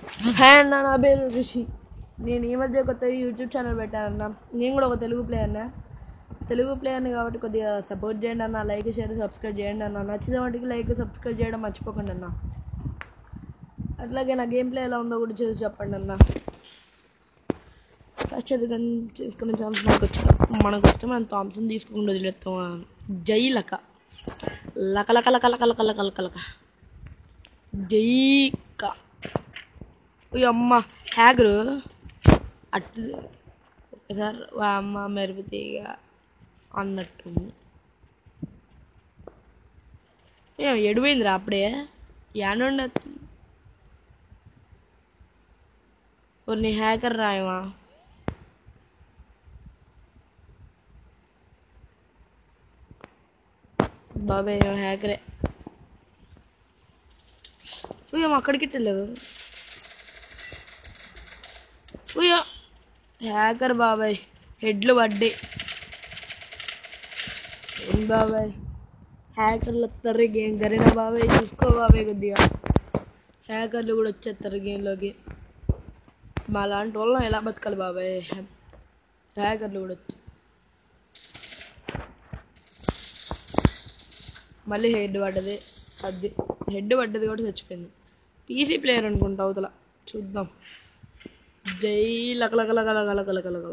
Hi అన్న నా పేరు రిషి నేను ఈ మధ్య కొత్త యూట్యూబ్ ఛానల్ పెట్టానన్న నేను కూడా ఒక తెలుగు ప్లేయర్నే తెలుగు ప్లేయర్ని కాబట్టి కొద్దిగా సపోర్ట్ చేయండి అన్న లైక్ షేర్ సబ్స్క్రైబ్ చేయండి అన్న నచ్చిన వాటికి లైక్ సబ్స్క్రైబ్ చేయడం మర్చిపోకండి అన్న అట్లాగే నా గేమ్ ప్లే ఎలా ఉందో కూడా చూసి చెప్పండి అన్న ఫస్ట్ అది కానీ తీసుకునే ఛాన్స్ మనకు వచ్చిన మనకు వస్తే మనం థామ్సన్ తీసుకోకుండా వదిలేస్తాం జై లక లక లక లక లక లక లక లక లక జై క ఓయ్ అమ్మ హ్యాగరు అట్టు ఒకసారి వా అమ్మ మెరుపుతీగ అన్నట్టుంది ఏం ఎడిపోయిందిరా అప్పుడే యానుండి కొన్ని హ్యాకర్ రాయమా బాబాయ్ ఏమో హ్యాకరే ఏమో అక్కడికి వెళ్ళావు ఉయ్యో హ్యాకర్ బాబాయ్ హెడ్లు పడ్డాయి ఏం బాబాయ్ హ్యాకర్లు వస్తారు గేమ్ జరిగిన బాబాయ్ చూసుకో బాబాయ్ కొద్దిగా హ్యాకర్లు కూడా వచ్చేస్తారు గేమ్లోకి మా లాంటి వాళ్ళం ఎలా బతకాలి బాబాయ్ హ్యాకర్లు కూడా వచ్చి మళ్ళీ హెడ్ పడ్డది అది హెడ్ పడ్డది కూడా చచ్చిపోయింది పీసీ ప్లేయర్ అనుకుంటా అవతల చూద్దాం జై లక లక లక లక లక లక లక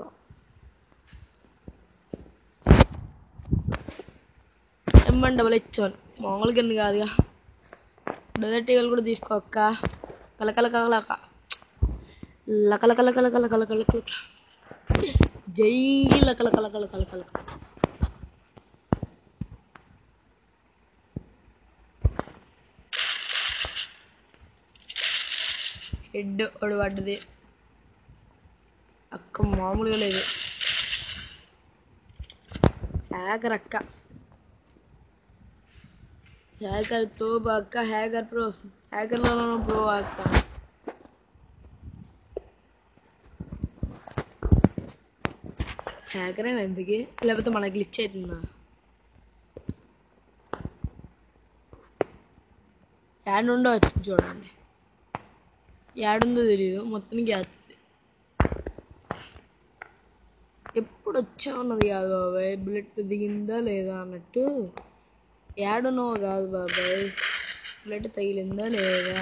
ఎంబన్ డబల్ హెచ్ మామూలు కింద కాదుగా డెజర్ట్ ఈగలు కూడా తీసుకో అక్క కలకల కలక లక లక లక లక లక లక లక లక జై లక లక లక లక లక లక హెడ్ ఒకటి పడ్డది అక్క మామూలుగా లేదు హ్యాకర్ అక్క హ్యాకర్ తో అక్క హ్యాకర్ ప్రో హ్యాకర్లో ప్రో అక్క హ్యాకరేనా ఎందుకు లేకపోతే మనకి గ్లిచ్ అవుతుందా యాడ్ ఉండో వచ్చింది చూడండి యాడుందో తెలియదు మొత్తానికి యాడ్ ఎప్పుడు వచ్చా ఉన్నది కాదు బాబాయ్ బుల్లెట్ దిగిందా లేదా అన్నట్టు ఏడునో కాదు బాబాయ్ బుల్లెట్ తగిలిందా లేదా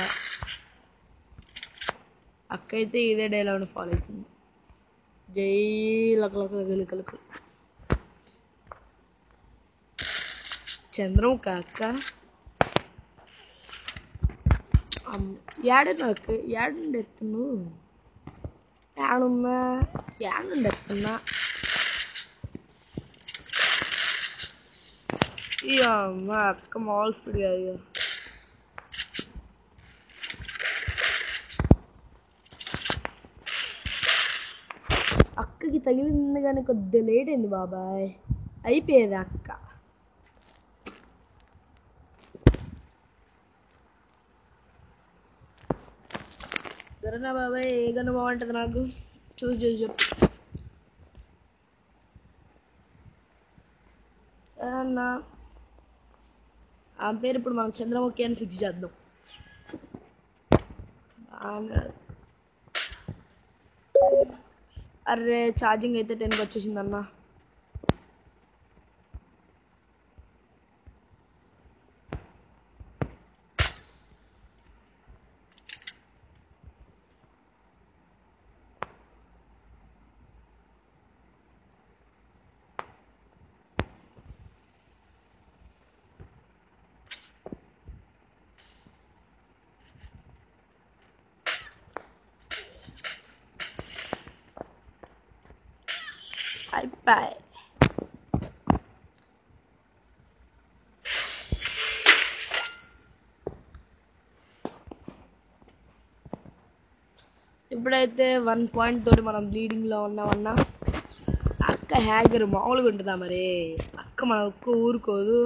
అక్క అయితే ఇదే డైలాగ్ని ఫాలో అవుతుంది జై లక లక గలికలకు చంద్రముఖ అక్క ఏడను అక్క ఏడుండి ఎత్తును ఏడున్నా ఏడుండి ఎత్తున్నా ఇక మా అక్క మామూలు స్పీడ్ కాదు ఇక అక్కకి తగిలింది కానీ కొద్దిగా లేట్ అయింది బాబాయ్ అయిపోయేది అక్క సరేనా బాబాయ్ ఏ గన్ను బాగుంటుంది నాకు చూసి చూసి చెప్పు సరే అన్న ఆ పేరు ఇప్పుడు మనం చంద్రముఖి అని ఫిక్స్ చేద్దాం బాగా అరే ఛార్జింగ్ అయితే టెన్కి వచ్చేసింది అన్న అయిపోయి ఇప్పుడైతే వన్ పాయింట్ తోటి మనం బ్లీడింగ్లో ఉన్నామన్నా అక్క హ్యాగర్ మామూలుగా ఉంటుందా మరి అక్క మన ఒక్క ఊరుకోదు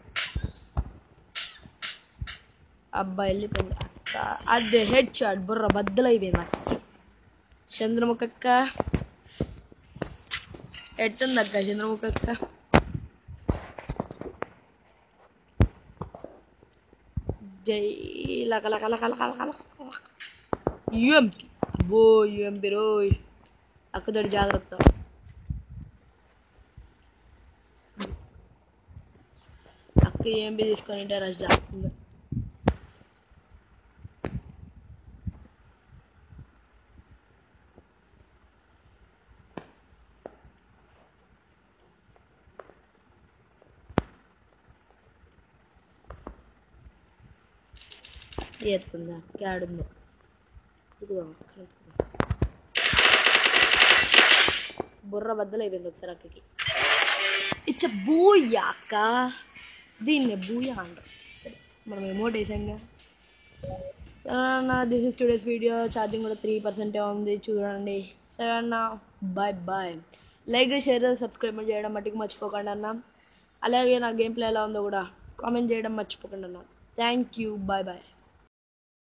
అబ్బా వెళ్ళిపోయింది అక్క అదే హెడ్ షాట్ బుర్ర బద్దలైపోయింది అక్క చంద్రముఖ అక్క ఎట్టుంది అక్క చంద్రముఖ అక్క జై లక లక లక లక లక లక లక. యూఎంపి అబ్బో యూఎంపి రోయ్ అక్కతోటి జాగ్రత్త అక్క యూఎంపి తీసుకొని ఉంటే రష్ చేస్తుంది ఎత్తుందా క్యాడుందో ఇదిగో బుర్ర బద్దలైపోయింది ఒకసారి అక్కకి ఇట్స్ బూయా అక్క దీన్ని బూయా అంటారు సరే, మనం ఎమోట్ వేసాంగా అన్న this is today's video charging కూడా త్రీ పర్సెంటే ఉంది చూడండి సరే అన్న bye bye like share subscribe చేయడం మట్టికి మర్చిపోకండి అన్న అలాగే నా గేమ్ ప్లే ఎలా ఉందో కూడా కామెంట్ చేయడం మర్చిపోకండి అన్న థ్యాంక్ యూ బాయ్ బాయ్